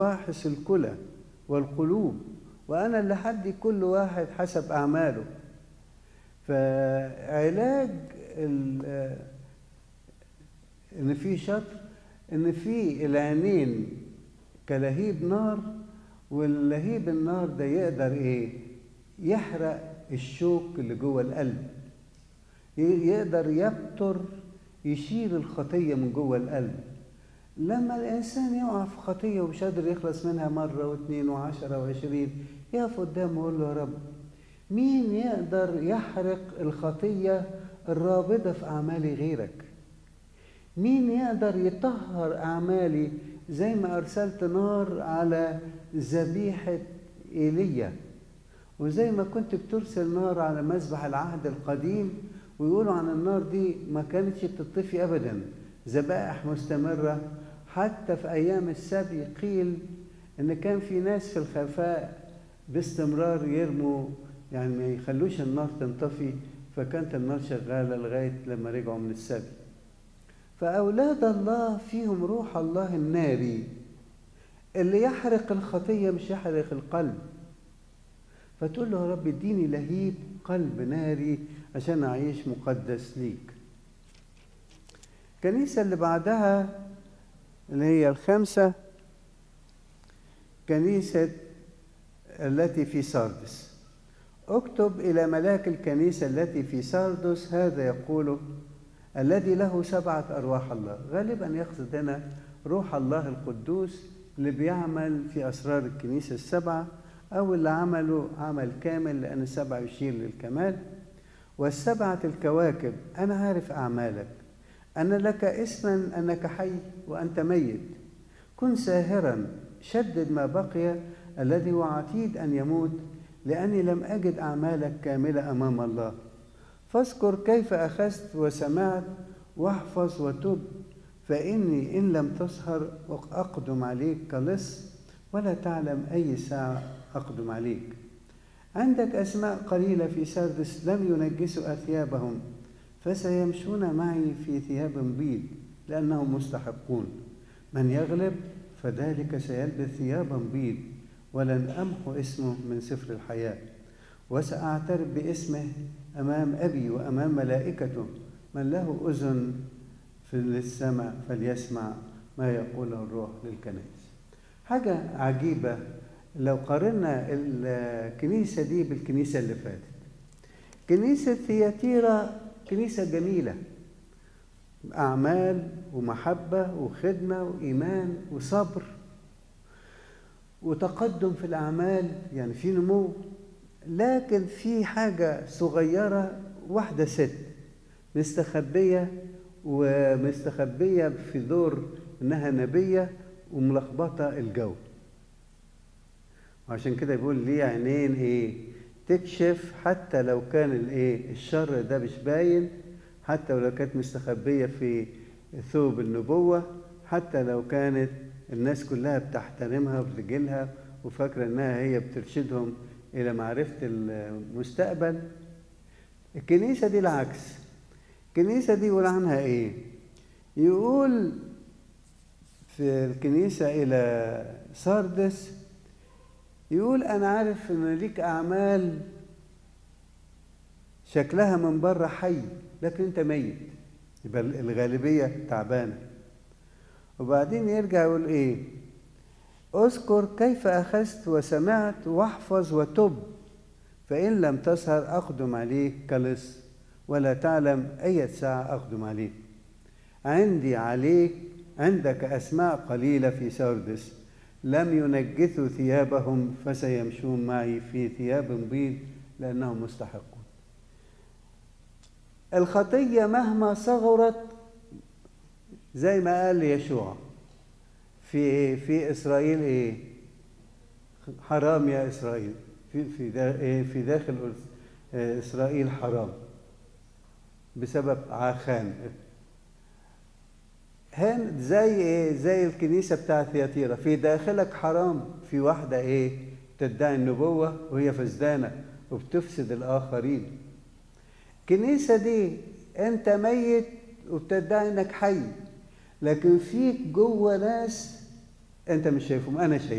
باحث الكلى والقلوب وأنا اللي حدي كل واحد حسب أعماله فعلاج ال- إن في شطر إن في العينين كلهيب نار واللهيب النار ده يقدر إيه؟ يحرق الشوك اللي جوه القلب ي- يقدر يبتر يشيل الخطية من جوه القلب لما الإنسان يقع في خطية ومش قادر يخلص منها مرة واثنين وعشرة وعشرين يقف قدامه ويقول له يا رب مين يقدر يحرق الخطية الرابضة في أعمالي غيرك مين يقدر يطهر أعمالي زي ما أرسلت نار على ذبيحة إيليا وزي ما كنت بترسل نار على مذبح العهد القديم ويقولوا عن النار دي ما كانتش بتطفي أبدا ذبائح مستمرة حتى في أيام السبي قيل إن كان في ناس في الخفاء باستمرار يرموا يعني ما يخلوش النار تنطفي فكانت النار شغالة لغاية لما رجعوا من السبي فأولاد الله فيهم روح الله الناري اللي يحرق الخطية مش يحرق القلب فتقول له يا رب اديني لهيب قلب ناري عشان أعيش مقدس ليك الكنيسة اللي بعدها اللي هي الخامسة كنيسة التي في ساردس اكتب إلى ملاك الكنيسة التي في ساردس هذا يقول الذي له سبعة أرواح الله غالبا يقصد هنا روح الله القدوس اللي بيعمل في أسرار الكنيسة السبعة أو اللي عمله عمل كامل لأن السبعة يشير للكمال والسبعة الكواكب أنا عارف أعمالك أن لك اسما أنك حي وأنت ميت كن ساهرا شدد ما بقي الذي هو عتيد أن يموت لأني لم أجد أعمالك كاملة أمام الله فاذكر كيف أخذت وسمعت واحفظ وتب فإني إن لم تسهر أقدم عليك كلص ولا تعلم أي ساعة أقدم عليك عندك أسماء قليلة في سردس لم ينجسوا أثيابهم فسيمشون معي في ثياب بيض لأنهم مستحقون من يغلب فذلك سيلبس ثيابا بيض ولن أمحو اسمه من سفر الحياة وسأعترف باسمه أمام أبي وأمام ملائكته من له أذن في السماء فليسمع ما يقوله الروح للكنائس حاجة عجيبة لو قارنا الكنيسة دي بالكنيسة اللي فاتت كنيسة ثياتيرا كنيسة جميلة أعمال ومحبة وخدمة وإيمان وصبر وتقدم في الأعمال يعني في نمو لكن في حاجة صغيرة واحدة ست مستخبية ومستخبية في دور إنها نبية وملخبطة الجو وعشان كده بيقول ليه عينين إيه تكشف حتى لو كان الإيه الشر ده مش باين حتى ولو كانت مستخبية في ثوب النبوة حتى لو كانت الناس كلها بتحترمها وبتجيلها وفاكرة إنها هي بترشدهم إلى معرفة المستقبل الكنيسة دي العكس الكنيسة دي يقول عنها إيه؟ يقول في الكنيسة إلى ساردس يقول أنا عارف إن ليك أعمال شكلها من بره حي لكن أنت ميت يبقى الغالبية تعبانة وبعدين يرجع يقول إيه؟ اذكر كيف أخذت وسمعت واحفظ وتب فإن لم تسهر أقدم عليك كلص ولا تعلم أي ساعة أقدم عليك عندي عليك عندك أسماء قليلة في سردس لم ينجثوا ثيابهم فسيمشون معي في ثياب بيض لأنهم مستحقون الخطية مهما صغرت زي ما قال يشوع في في اسرائيل ايه حرام يا اسرائيل في في في داخل اسرائيل حرام بسبب عاخان هان زي ايه زي الكنيسه بتاعت ثياتيرا في داخلك حرام في واحده ايه تدعي النبوه وهي فسدانه وبتفسد الاخرين الكنيسه دي انت ميت وبتدعي انك حي لكن فيك جوه ناس انت مش شايفهم انا شايفهم